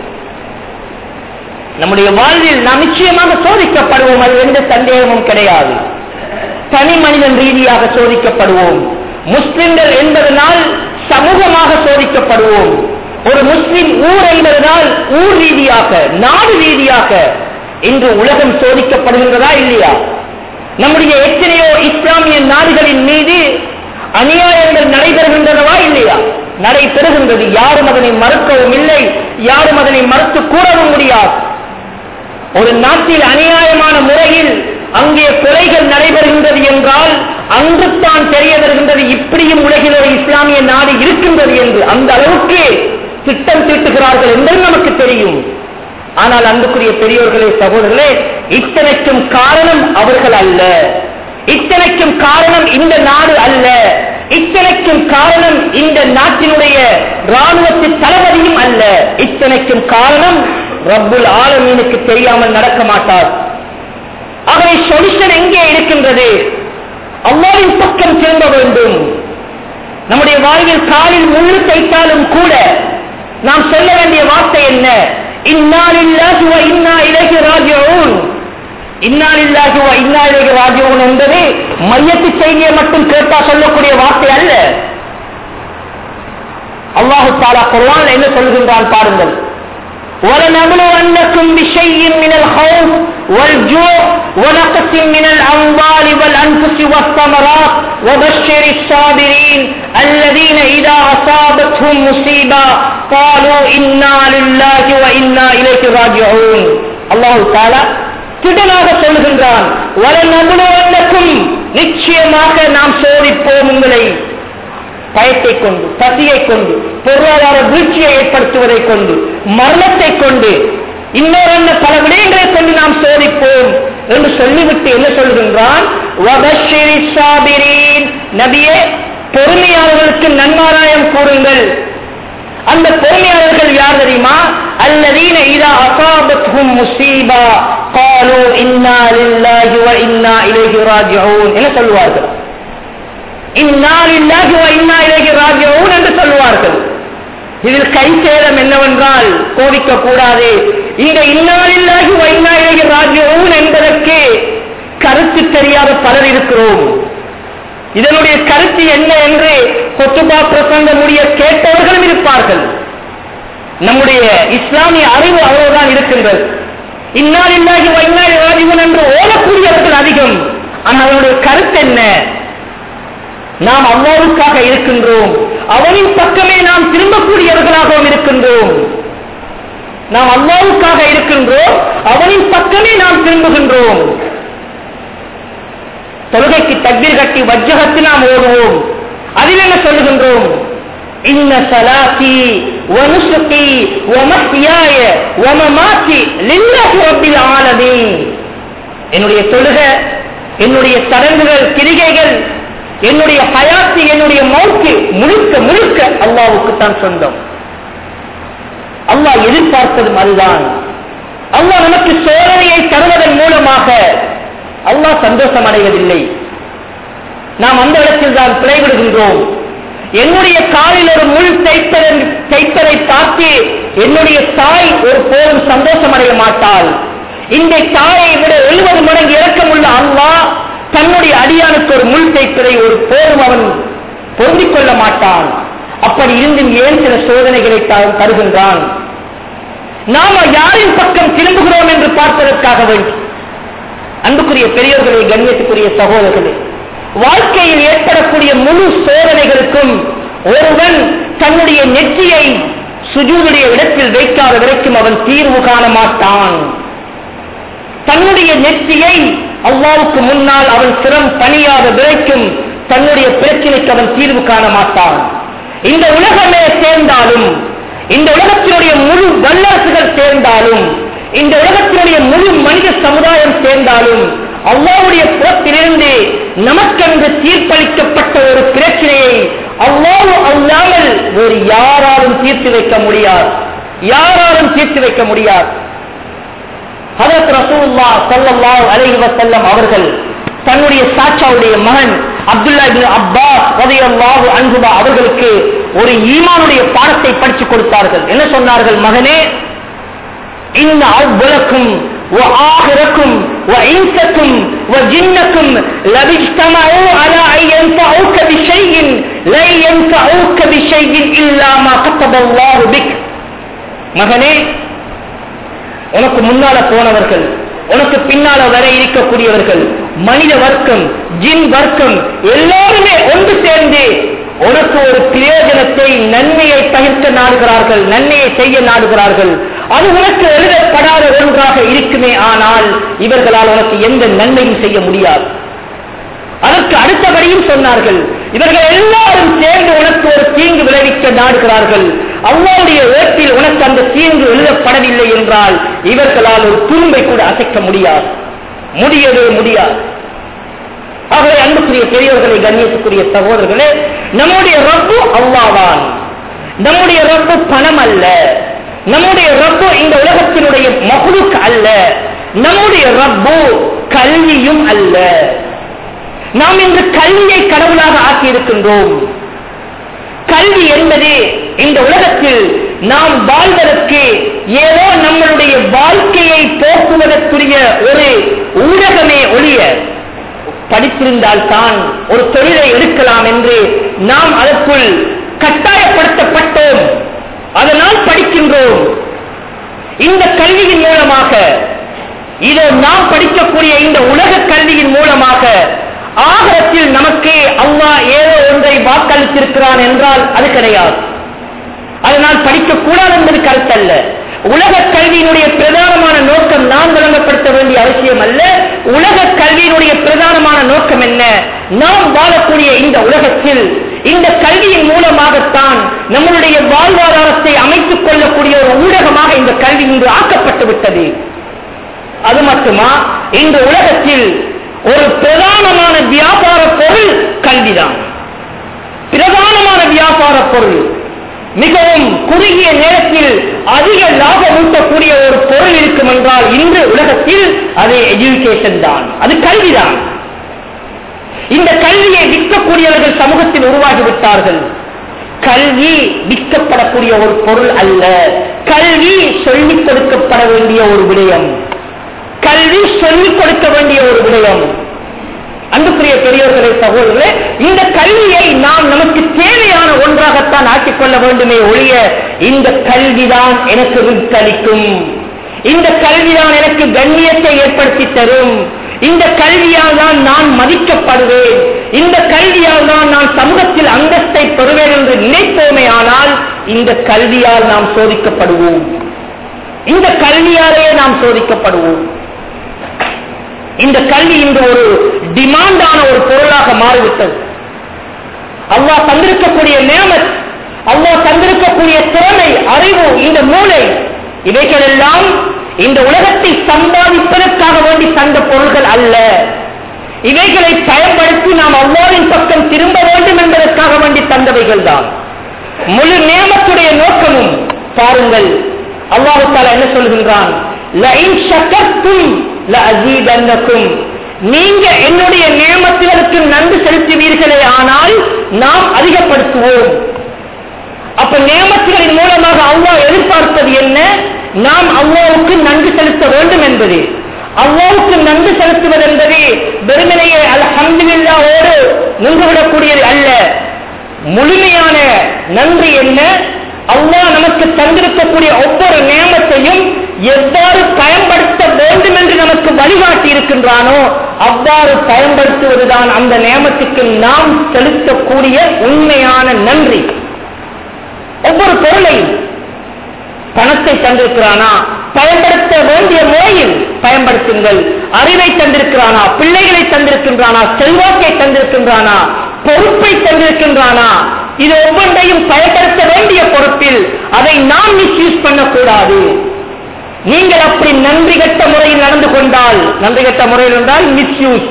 Speaker 1: நம்முடைய வாழ்வில் நாம் நிச்சயமாக சோதிக்கப்படுவோம் அது எந்த சந்தேகமும் கிடையாது தனி மனிதன் ரீதியாக சோதிக்கப்படுவோம் முஸ்லிம்கள் என்பதனால் சமூகமாக சோதிக்கப்படுவோம் ஒரு முஸ்லிம் ஊர் என்பதனால் ஊர் ரீதியாக நாடு ரீதியாக இன்று உலகம் சோதிக்கப்படுகின்றதா இல்லையா நம்முடைய எத்தனையோ இஸ்லாமிய நாடுகளின் மீது அநியாயங்கள் நடைபெறுகின்றனவா இல்லையா நடைபெறுகின்றது யாரும் அதனை மறுக்கவும் இல்லை யாரும் அதனை மறுத்து கூறவும் முடியாது ஒரு நாட்டில் அநியாயமான முறையில் அங்கே கொலைகள் நடைபெறுகின்றது என்றால் அங்கு தான் தெரிய வருகின்றது இப்படியும் உலகில் ஒரு இஸ்லாமிய நாடு இருக்கின்றது என்று அந்த அளவுக்கு திட்டம் தீட்டுகிறார்கள் என்பது நமக்கு தெரியும் ஆனால் அன்புக்குரிய பெரியோர்களே சகோதரர்களே இத்தனைக்கும் காரணம் அவர்கள் அல்ல இத்தனைக்கும் காரணம் இந்த நாடு அல்ல இத்தனைக்கும் காரணம் இந்த நாட்டினுடைய ராணுவத்து தளபதியும் அல்ல இத்தனைக்கும் காரணம் ரப்புல் ஆலமீனுக்கு தெரியாமல் நடக்க மாட்டார் ஆகவே சொல்யூஷன் எங்கே இருக்கின்றது அல்லாவின் பக்கம் திரும்ப வேண்டும் நம்முடைய வாழ்வில் காலில் முள்ளு தைத்தாலும் கூட நாம் சொல்ல வேண்டிய வார்த்தை என்ன இன்னாலில்லாஹி வ இன்னா இலைஹி ராஜிஊன் இன்னாலில்லாஹி வ இன்னா இலைஹி ராஜிஊன் என்பது மையத்து செய்தியை மட்டும் கேட்டா சொல்லக்கூடிய வார்த்தை அல்ல அல்லாஹு தாலா குர்ஆன் என்ன சொல்கின்றான் பாருங்கள் ولنبلونكم بشيء من الخوف والجوع ونقص من الأموال والأنفس والثمرات وبشر الصابرين الذين إذا أصابتهم مصيبة قالوا إنا لله وإنا إليه راجعون الله تعالى திடனாக சொல்கின்றான் வலநபுலுவன்னக்கும் நிச்சயமாக நாம் சோதிப்போம் உங்களை பயத்தை கொண்டு பசியை கொண்டு பொருளாதார வீழ்ச்சியை ஏற்படுத்துவதை கொண்டு மரணத்தை கொண்டு இன்னொரு பல விடயங்களை கொண்டு நாம் சோதிப்போம் என்று சொல்லிவிட்டு என்ன சொல்கின்றான் நபியே பொறுமையாளர்களுக்கு நன்மாராயம் கூறுங்கள் அந்த பொறுமையாளர்கள் யார் தெரியுமா அல்லதீன இதா அசாபத்ஹும் முசீபா காலு இன்னா லில்லாஹி வ இன்னா இலைஹி ராஜிஊன் என்ன சொல்வார்கள் இந்நாளில்லாகி இன்னா இலகி ராஜ்யவும் என்று சொல்லுவார்கள் இதில் கை சேதம் என்னவென்றால் கோபிக்க கூடாது இந்த இந்நாளில்லாகி இன்னா இலகி ராஜ்யவும் என்பதற்கு கருத்து தெரியாத பலர் இருக்கிறோம் இதனுடைய கருத்து என்ன என்று கொத்துபா பிரசங்க முடிய கேட்டவர்களும் இருப்பார்கள் நம்முடைய இஸ்லாமிய அறிவு அவ்வளவுதான் இருக்கின்றது இந்நாளில்லாகி வைநாள் ராஜீவன் என்று ஓடக்கூடியவர்கள் அதிகம் ஆனால் அதனுடைய கருத்து என்ன நாம் அல்லாவுக்காக இருக்கின்றோம் அவனின் பக்கமே நாம் திரும்பக்கூடியவர்களாகவும் இருக்கின்றோம் நாம் அல்லாவுக்காக இருக்கின்றோம் அவனின் பக்கமே நாம் திரும்புகின்றோம் தொழுகைக்கு தக்பீர் கட்டி வஜ்ஜகத்து நாம் ஓடுவோம் அதில் என்ன சொல்லுகின்றோம் இன்ன சலாத்தி வனுசுகி வமஹ்யாய வமமாத்தி லில்லாஹி ரப்பில் ஆலமீன் என்னுடைய தொழுக என்னுடைய சடங்குகள் கிரிகைகள் என்னுடைய ஹயாத்தி என்னுடைய மௌத்து முழுக்க முழுக்க அல்லாவுக்கு தான் சொந்தம் அல்லாஹ் எதிர்பார்ப்பதும் அதுதான் அல்லாஹ் நமக்கு சோதனையை தருவதன் மூலமாக அல்லாஹ் சந்தோஷம் அடைவதில்லை நாம் அந்த இடத்தில் தான் பிழைவிடுகின்றோம் என்னுடைய காலில் ஒரு முள் தைப்பதன் தைப்பதை பார்த்து என்னுடைய தாய் ஒரு போதும் சந்தோஷம் அடைய மாட்டாள் இந்த தாயை விட எழுபது மடங்கு இறக்கமுள்ள அல்லாஹ் தன்னுடைய அடியானுக்கு ஒரு முள் தைப்பதை ஒரு போதும் அவன் பொருந்திக் கொள்ள மாட்டான் அப்படி இருந்தும் ஏன் சில சோதனைகளை தான் தருகின்றான் நாம யாரின் பக்கம் திரும்புகிறோம் என்று பார்ப்பதற்காக வேண்டும் அன்புக்குரிய பெரியோர்களே கண்ணியத்துக்குரிய சகோதரர்களே வாழ்க்கையில் ஏற்படக்கூடிய முழு சோதனைகளுக்கும் ஒருவன் தன்னுடைய நெற்றியை சுஜூதுடைய இடத்தில் வைக்காத வரைக்கும் அவன் தீர்வு காண மாட்டான் தன்னுடைய நெற்றியை அல்லாவுக்கு முன்னால் அவன் சிரம் பணியாத வரைக்கும் தன்னுடைய பிரச்சனைக்கு அவன் தீர்வு காண மாட்டான் இந்த உலகமே சேர்ந்தாலும் இந்த உலகத்தினுடைய முழு வல்லரசுகள் சேர்ந்தாலும் இந்த உலகத்தினுடைய முழு மனித சமுதாயம் சேர்ந்தாலும் அல்லாவுடைய புறத்திலிருந்து நமக்கென்று தீர்ப்பளிக்கப்பட்ட ஒரு பிரச்சனையை அல்லாவு அல்லாமல் வேறு யாராலும் தீர்த்து வைக்க முடியாது யாராலும் தீர்த்து வைக்க முடியாது ஹதரத் ரசூல்லா ஸல்லல்லாஹு அலைஹி வஸல்லம் அவர்கள் தன்னுடைய சாச்சாவுடைய மகன் அப்துல்லா இப்னு அப்பாஸ் ரலியல்லாஹு அன்ஹு அவர்களுக்கு ஒரு ஈமானுடைய பாடத்தை படித்து கொடுத்தார்கள் என்ன சொன்னார்கள் மகனே இன்ன அவ்வளக்கும் وآخركم وإنسكم وجنكم لو اجتمعوا على أن ينفعوك بشيء لا ينفعوك بشيء إلا ما كتب الله بك மகனே உனக்கு முன்னால போனவர்கள் உனக்கு பின்னால வர இருக்கக்கூடியவர்கள் மனித வர்க்கம் ஜின் வர்க்கம் எல்லாருமே ஒன்று சேர்ந்து உனக்கு ஒரு பிரயோஜனத்தை நன்மையை தவிர்க்க நாடுகிறார்கள் நன்மையை செய்ய நாடுகிறார்கள் அது உனக்கு எழுதப்படாத ஒன்றாக இருக்குமே ஆனால் இவர்களால் உனக்கு எந்த நன்மையும் செய்ய முடியாது அதற்கு அடுத்தபடியும் சொன்னார்கள் இவர்கள் எல்லாரும் சேர்ந்து உனக்கு ஒரு தீங்கு விளைவிக்க நாடுகிறார்கள் அல்லாவுடைய ஏட்டில் உனக்கு அந்த தீங்கு எழுதப்படவில்லை என்றால் இவர்களால் ஒரு துரும்பை கூட அசைக்க முடியாது முடியவே முடியாது ஆகவே அன்புக்குரிய பெரியவர்களை கண்ணியத்துக்குரிய சகோதரர்களே நம்முடைய ரப்பு அல்லாதான் நம்முடைய ரப்பு பணம் அல்ல நம்முடைய ரப்பு இந்த உலகத்தினுடைய மகுலுக்கு அல்ல நம்முடைய ரப்பு கல்வியும் அல்ல நாம் இன்று கல்வியை கடவுளாக ஆக்கி இருக்கின்றோம் கல்வி என்பது இந்த உலகத்தில் நாம் வாழ்வதற்கு ஏதோ நம்மளுடைய வாழ்க்கையை போக்குவதற்குரிய ஒரு ஊடகமே ஒழிய படித்திருந்தால் தான் ஒரு தொழிலை எடுக்கலாம் என்று நாம் அதற்குள் கட்டாயப்படுத்தப்பட்டோம் அதனால் படிக்கின்றோம் இந்த கல்வியின் மூலமாக இதை நாம் படிக்கக்கூடிய இந்த உலக கல்வியின் மூலமாக ஆகரத்தில் நமக்கு அல்லாஹ் ஏதோ ஒன்றை வாக்களித்திருக்கிறான் என்றால் அது கிடையாது அதனால் படிக்கக்கூடாது என்பது கருத்தல்ல உலக கல்வியினுடைய பிரதானமான நோக்கம் நாம் விளங்கப்படுத்த வேண்டிய அவசியம் அல்ல உலக கல்வியினுடைய பிரதானமான நோக்கம் என்ன நாம் வாழக்கூடிய இந்த உலகத்தில் இந்த கல்வியின் மூலமாகத்தான் நம்மளுடைய வாழ்வாதாரத்தை அமைத்துக் கொள்ளக்கூடிய ஒரு ஊடகமாக இந்த கல்வி இன்று ஆக்கப்பட்டு விட்டது அது மட்டுமா இந்த உலகத்தில் ஒரு பிரதானமான வியாபார பொருள் கல்விதான் பிரதானமான வியாபார பொருள் மிகவும் குறுகிய நேரத்தில் அதிக லாபம் ஊட்டக்கூடிய ஒரு பொருள் இருக்கும் என்றால் இன்று உலகத்தில் அது எஜுகேஷன் தான் அது கல்விதான் இந்த கல்வியை விற்கக்கூடியவர்கள் சமூகத்தில் உருவாகிவிட்டார்கள் கல்வி விற்கப்படக்கூடிய ஒரு பொருள் அல்ல கல்வி சொல்லிக் கொடுக்கப்பட வேண்டிய ஒரு விடயம் கல்வி சொல்லிக் கொடுக்க வேண்டிய ஒரு விடயம் அன்புக்குரிய பெரியவர்களே சகோதரர்களே இந்த கல்வியை நாம் நமக்கு தேவையான ஒன்றாகத்தான் ஆக்கிக் கொள்ள வேண்டுமே ஒழிய இந்த கல்விதான் எனக்கு விற்களிக்கும் இந்த கல்விதான் எனக்கு கண்ணியத்தை ஏற்படுத்தி தரும் இந்த கல்வியால் தான் நான் மதிக்கப்படுவேன் இந்த கல்வியால் தான் நான் சமூகத்தில் அந்தஸ்தை பெறுவேன் என்று நினைப்போமே ஆனால் இந்த கல்வியால் நாம் சோதிக்கப்படுவோம் இந்த கல்வியாலேயே நாம் சோதிக்கப்படுவோம் இந்த கல்வி இன்று ஒரு டிமாண்டான ஒரு பொருளாக மாறிவிட்டது அல்லாஹ் தந்திருக்கக்கூடிய நேமத் அல்லாஹ் தந்திருக்கக்கூடிய திறமை அறிவு இந்த மூளை இவைகள் எல்லாம் இந்த உலகத்தை சம்பாதிப்பதற்காக வேண்டி தந்த பொருள்கள் அல்ல இவைகளை பயன்படுத்தி நாம் அல்லாவின் பக்கம் திரும்ப வேண்டும் என்பதற்காக வேண்டி தந்தவைகள் தான் முழு நேமத்துடைய நோக்கமும் பாருங்கள் அல்லாஹு தாலா என்ன சொல்கின்றான் "லஇன் ஷக்கர்தும் லஅஸீதன்னக்கும்." நீங்க என்னுடைய நியமத்துகளுக்கு நன்றி செலுத்துவீர்களே ஆனால் நாம் அதிகப்படுத்துவோம் அப்ப நியமத்துகளின் மூலமாக அல்லாஹ் எதிர்பார்ப்பது என்ன நாம் அல்லாவுக்கு நன்றி செலுத்த வேண்டும் என்பது அல்லாவுக்கு நன்றி செலுத்துவது என்பது வெறுமனையே அல்ஹம்துலில்லாவோடு நின்றுவிடக்கூடியது அல்ல முழுமையான நன்றி என்ன அல்லாஹ் நமக்கு தந்திருக்கக்கூடிய ஒவ்வொரு நியமத்தையும் எவ்வாறு பயன்படுத்த வேண்டும் என்று நமக்கு வழிகாட்டி இருக்கின்றானோ அவ்வாறு பயன்படுத்துவதுதான் அந்த நியமத்துக்கு நாம் செலுத்தக்கூடிய உண்மையான நன்றி ஒவ்வொரு பொருளையும் பணத்தை தந்திருக்கிறானா பயன்படுத்த வேண்டிய முறையில் பயன்படுத்துங்கள் அறிவை தந்திருக்கிறானா பிள்ளைகளை தந்திருக்கின்றானா செல்வாக்கை தந்திருக்கின்றானா பொறுப்பை தந்திருக்கின்றானா இது ஒவ்வொன்றையும் பயன்படுத்த வேண்டிய பொறுப்பில் அதை நாம் மிஸ்யூஸ் பண்ணக்கூடாது நீங்கள் அப்படி நன்றி கட்ட முறையில் நடந்து கொண்டால் நன்றி கட்ட முறையில் என்றால் மிஸ்யூஸ்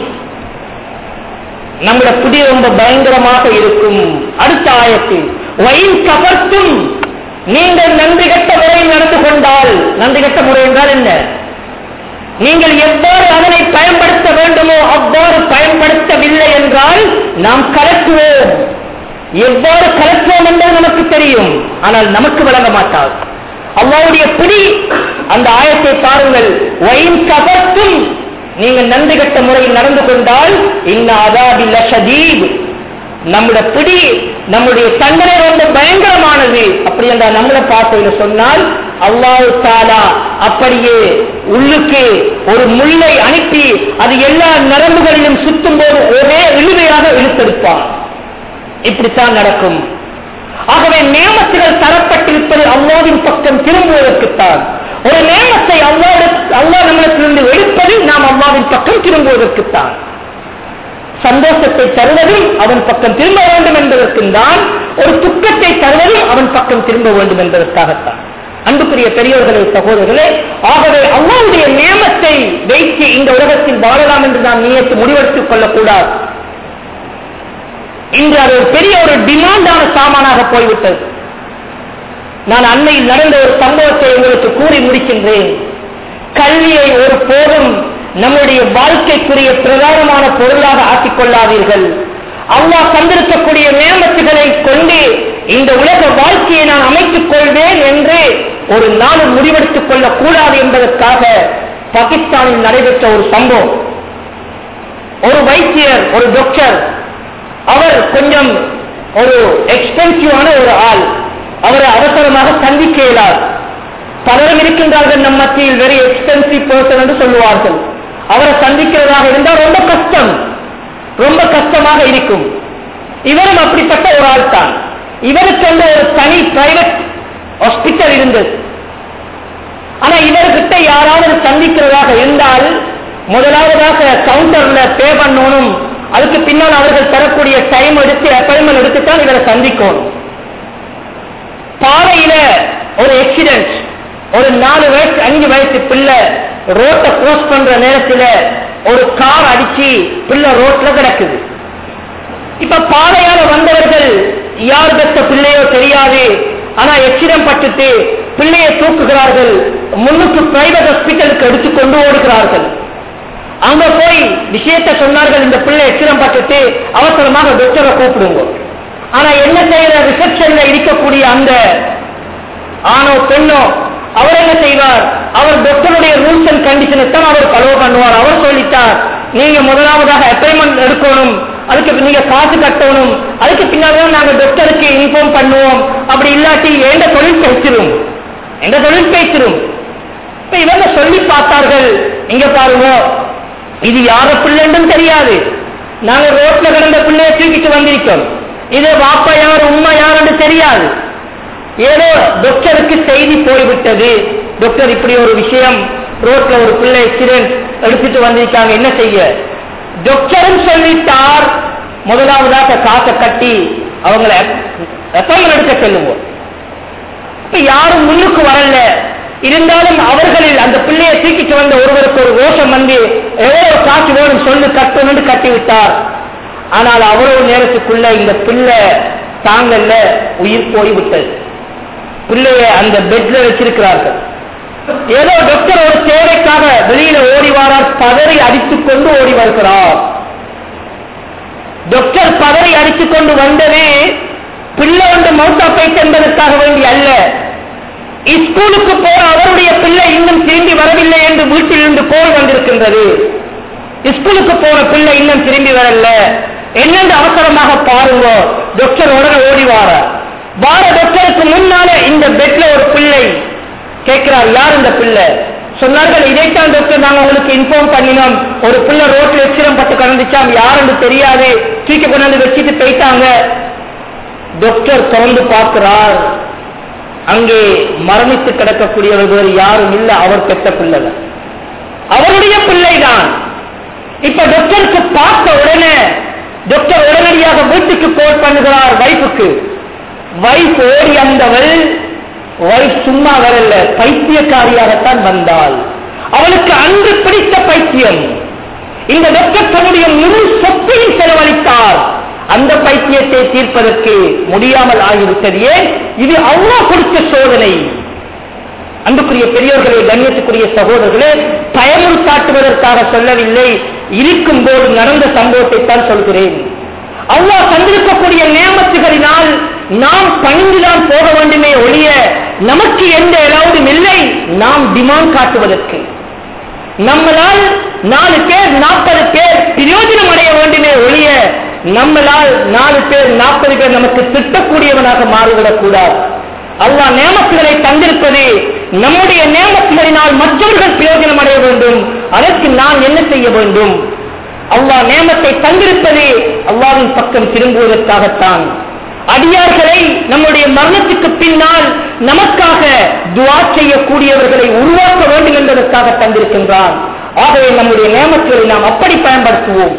Speaker 1: நம்முடைய புதி ரொம்ப பயங்கரமாக இருக்கும் அடுத்த ஆயத்தில் வயின் கவர்த்தும் நீங்கள் நன்றி கட்ட முறையில் நடந்து கொண்டால் நன்றி கட்ட முறை என்றால் என்ன நீங்கள் எவ்வாறு அதனை பயன்படுத்த வேண்டுமோ அவ்வாறு பயன்படுத்தவில்லை என்றால் நாம் கலக்குவோம் எவ்வாறு கலக்குவோம் என்பது நமக்கு தெரியும் ஆனால் நமக்கு வழங்க மாட்டார் அல்லாவுடைய பிடி அந்த ஆயத்தை பாருங்கள் வயின் கவர்த்தும் நீங்கள் நன்றி கட்ட முறையில் நடந்து கொண்டால் இன்ன அதாபி லஷதீப் நம்முடைய பிடி நம்முடைய தண்டனை ரொம்ப பயங்கரமானது அப்படி என்ற நம்மள பார்வையில சொன்னால் அல்லாஹு தாலா அப்படியே உள்ளுக்கு ஒரு முள்ளை அனுப்பி அது எல்லா நரம்புகளிலும் சுத்தும் போது ஒரே இழுவையாக இழுத்தெடுப்பான் இப்படித்தான் நடக்கும் ஆகவே நியமத்துகள் தரப்பட்டிருப்பது அல்லாவின் பக்கம் திரும்புவதற்குத்தான் ஒரு நியமத்தை அல்லாவோட அல்லா நம்மிடத்திலிருந்து எடுப்பது நாம் அல்லாவின் பக்கம் திரும்புவதற்குத்தான் சந்தோஷத்தை தருவதும் அவன் பக்கம் திரும்ப வேண்டும் என்பதற்கும் தான் ஒரு துக்கத்தை தருவதும் அவன் பக்கம் திரும்ப வேண்டும் என்பதற்காகத்தான் அன்புக்குரிய பெரியோர்களே சகோதரர்களே ஆகவே அல்லாவுடைய நியமத்தை வைத்து இந்த உலகத்தில் வாழலாம் என்று நாம் நியத்து முடிவெடுத்துக் கொள்ளக்கூடாது இன்று அது ஒரு பெரிய ஒரு டிமாண்டான சாமானாக போய்விட்டது நான் அன்னையில் நடந்த ஒரு சம்பவத்தை உங்களுக்கு கூறி முடிக்கின்றேன் கல்வியை ஒரு போதும் நம்முடைய வாழ்க்கைக்குரிய பிரதானமான பொருளாக ஆக்கிக் கொள்ளாதீர்கள் அல்லாஹ் தந்திருக்கக்கூடிய நியமத்துகளை கொண்டு இந்த உலக வாழ்க்கையை நான் அமைத்துக் கொள்வேன் என்று ஒரு நாளும் முடிவெடுத்துக் கொள்ளக் கூடாது என்பதற்காக பாகிஸ்தானில் நடைபெற்ற ஒரு சம்பவம் ஒரு வைத்தியர் ஒரு டாக்டர் அவர் கொஞ்சம் ஒரு எக்ஸ்பென்சிவான ஒரு ஆள் அவரை அவசரமாக சந்திக்க இயலாது பலரும் இருக்கின்றார்கள் நம் மத்தியில் வெரி எக்ஸ்பென்சிவ் பர்சன் என்று சொல்லுவார்கள் அவரை சந்திக்கிறதாக இருந்தால் ரொம்ப கஷ்டம் ரொம்ப கஷ்டமாக இருக்கும் இவரும் அப்படிப்பட்ட ஒரு ஆள் தான் இவருக்கு வந்து ஒரு தனி பிரைவேட் ஹாஸ்பிட்டல் இருந்தது ஆனா இவர்கிட்ட யாராவது சந்திக்கிறதாக இருந்தால் முதலாவதாக கவுண்டர்ல பே பண்ணணும் அதுக்கு பின்னால் அவர்கள் தரக்கூடிய டைம் எடுத்து அப்பாயின்மெண்ட் எடுத்துத்தான் இவரை சந்திக்கணும் பாறையில ஒரு ஆக்சிடென்ட் ஒரு நாலு வயசு அஞ்சு வயசு பிள்ளை ரோட்டை கிராஸ் பண்ற நேரத்தில் ஒரு கார் அடிச்சு பிள்ளை ரோட்ல கிடக்குது இப்ப பாதையால வந்தவர்கள் யார் பெற்ற பிள்ளையோ தெரியாது ஆனா எச்சிடம் பட்டுட்டு பிள்ளையை தூக்குகிறார்கள் முன்னுக்கு பிரைவேட் ஹாஸ்பிட்டலுக்கு எடுத்து கொண்டு ஓடுகிறார்கள் அங்க போய் விஷயத்தை சொன்னார்கள் இந்த பிள்ளை எச்சிடம் பட்டுட்டு அவசரமாக டாக்டரை கூப்பிடுங்க ஆனா என்ன செய்யற ரிசப்ஷன்ல இருக்கக்கூடிய அந்த ஆணோ பெண்ணோ அவர் என்ன செய்வார் அவர் டாக்டருடைய ரூல்ஸ் அண்ட் கண்டிஷனை தான் அவர் ஃபாலோ பண்ணுவார் அவர் சொல்லிட்டார் நீங்க முதலாவதாக அப்பாயின்மெண்ட் எடுக்கணும் அதுக்கு நீங்க காசு கட்டணும் அதுக்கு பின்னாடி தான் நாங்க டாக்டருக்கு இன்ஃபார்ம் பண்ணுவோம் அப்படி இல்லாட்டி எந்த தொழில் பேசிரும் எந்த தொழில் பேசிரும் இப்ப இவங்க சொல்லி பார்த்தார்கள் இங்க பாருங்க இது யார பிள்ளைன்னு தெரியாது நாங்க ரோட்ல கிடந்த பிள்ளைய தூக்கிட்டு வந்திருக்கோம் இது வாப்பா யார் உண்மை யாருன்னு தெரியாது ஏதோ டாக்டருக்கு செய்தி போய்விட்டது டாக்டர் இப்படி ஒரு விஷயம் ரோட்ல ஒரு பிள்ளை ஆக்சிடென்ட் எடுத்துட்டு வந்திருக்காங்க என்ன செய்ய டாக்டரும் சொல்லிட்டார் முதலாவதாக காசை கட்டி அவங்களை அப்பாயின்மெண்ட் எடுக்க சொல்லுவோம் இப்ப யாரும் முன்னுக்கு வரல இருந்தாலும் அவர்களில் அந்த பிள்ளையை தூக்கிட்டு வந்த ஒருவருக்கு ஒரு ரோஷம் வந்து எவ்வளவு காசு வேணும் சொல்லு கட்டணும்னு கட்டி விட்டார் ஆனால் அவ்வளவு நேரத்துக்குள்ள இந்த பிள்ளை தாங்கல்ல உயிர் போய்விட்டது பிள்ளைய அந்த பெட்ல வச்சிருக்கிறார்கள் ஏதோ டாக்டர் ஒரு தேவைக்காக வெளியில ஓடி வாரார் பதறி அடித்துக் கொண்டு ஓடி வருகிறார் டாக்டர் பதறி அடித்துக் கொண்டு வந்ததே பிள்ளை வந்து மௌத்தா போயிட்டு என்பதற்காக வேண்டி அல்ல ஸ்கூலுக்கு போற அவருடைய பிள்ளை இன்னும் திரும்பி வரவில்லை என்று வீட்டிலிருந்து கோல் வந்திருக்கின்றது ஸ்கூலுக்கு போற பிள்ளை இன்னும் திரும்பி வரல என்னென்று அவசரமாக பாருங்க டாக்டர் உடனே ஓடி வார வார டாக்டருக்கு முன்னால இந்த பெட்ல ஒரு பிள்ளை கேட்கிறார் யார் இந்த பிள்ளை சொன்னார்கள் இதைத்தான் டாக்டர் நாங்க உங்களுக்கு இன்ஃபார்ம் பண்ணினோம் ஒரு பிள்ளை ரோட்ல எச்சிரம் பட்டு கடந்துச்சாம் யாருன்னு தெரியாது தூக்கி கொண்டாந்து வச்சுட்டு போயிட்டாங்க டாக்டர் திறந்து பார்க்கிறார் அங்கே மரணித்து கிடக்கக்கூடியவர் வேறு யாரும் இல்லை அவர் பெற்ற பிள்ளைதான் அவருடைய பிள்ளைதான் இப்ப டாக்டருக்கு பார்த்த உடனே டாக்டர் உடனடியாக வீட்டுக்கு கோட் பண்ணுகிறார் வைஃபுக்கு வைஃப் ஓடி வந்தவள் வைஃப் சும்மா வரல பைத்தியக்காரியாகத்தான் வந்தாள் அவளுக்கு அன்று பிடித்த பைத்தியம் இந்த டாக்டர் தன்னுடைய முழு சொத்தையும் செலவழித்தார் அந்த பைத்தியத்தை தீர்ப்பதற்கு முடியாமல் ஆகிவிட்டது ஏன் இது அவ்வளோ கொடுத்த சோதனை அன்புக்குரிய பெரியோர்களே கண்ணியத்துக்குரிய சகோதரர்களே பயமுறுத்தாட்டுவதற்காக சொல்லவில்லை இருக்கும் போது நடந்த சம்பவத்தை தான் சொல்கிறேன் அவ்வா தந்திருக்கக்கூடிய நியமத்துகளினால் நாம் பணிந்துதான் போக வேண்டுமே ஒழிய நமக்கு எந்த அளவும் இல்லை நாம் டிமாண்ட் காட்டுவதற்கு நம்மளால் நாலு பேர் நாற்பது பேர் பிரயோஜனம் அடைய வேண்டுமே ஒழிய நம்மளால் நாலு பேர் நாற்பது பேர் நமக்கு திட்டக்கூடியவனாக மாறிவிடக் கூடாது அல்லா நேமத்துகளை தந்திருப்பது நம்முடைய நேமத்துகளினால் மற்றவர்கள் பிரயோஜனம் அடைய வேண்டும் அதற்கு நான் என்ன செய்ய வேண்டும் அல்லா நேமத்தை தந்திருப்பது அல்லாவின் பக்கம் திரும்புவதற்காகத்தான் அடியார்களை நம்முடைய மரணத்துக்கு பின்னால் நமக்காக துவா செய்யக்கூடியவர்களை உருவாக்க வேண்டும் என்பதற்காக தந்திருக்கின்றான் ஆகவே நம்முடைய நேமத்துகளை நாம் அப்படி பயன்படுத்துவோம்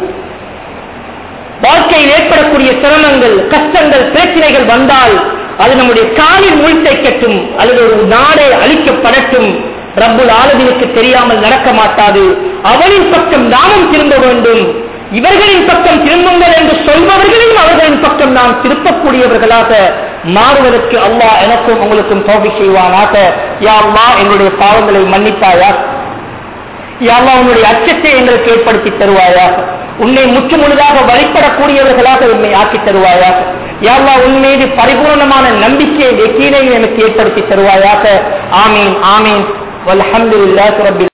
Speaker 1: வாழ்க்கையில் ஏற்படக்கூடிய சிரமங்கள் கஷ்டங்கள் பிரச்சனைகள் வந்தால் அது நம்முடைய காலில் முழித்தைக்கட்டும் அல்லது ஒரு நாடே அழிக்கப்படட்டும் ரப்புல் ஆலதினுக்கு தெரியாமல் நடக்க மாட்டாது அவனின் பக்கம் நாமும் திரும்ப வேண்டும் இவர்களின் பக்கம் திரும்புங்கள் என்று சொல்பவர்களையும் அவர்களின் பக்கம் நாம் திருப்பக்கூடியவர்களாக மாறுவதற்கு அல்லாஹ் எனக்கும் உங்களுக்கும் தோல்வி செய்வானாக யா அல்லா எங்களுடைய பாவங்களை மன்னிப்பாயா யாவா உன்னுடைய அச்சத்தை எங்களுக்கு ஏற்படுத்தி தருவாயாக உன்னை முற்று முழுதாக வழிபடக்கூடியவர்களாக உன்னை ஆக்கி தருவாயாக யாவா உன் மீது பரிபூர்ணமான நம்பிக்கையை வெற்றியையும் எனக்கு ஏற்படுத்தி தருவாயாக ஆமீன் ஆமீன் வல்ஹம்துலில்லாஹி ரப்பில்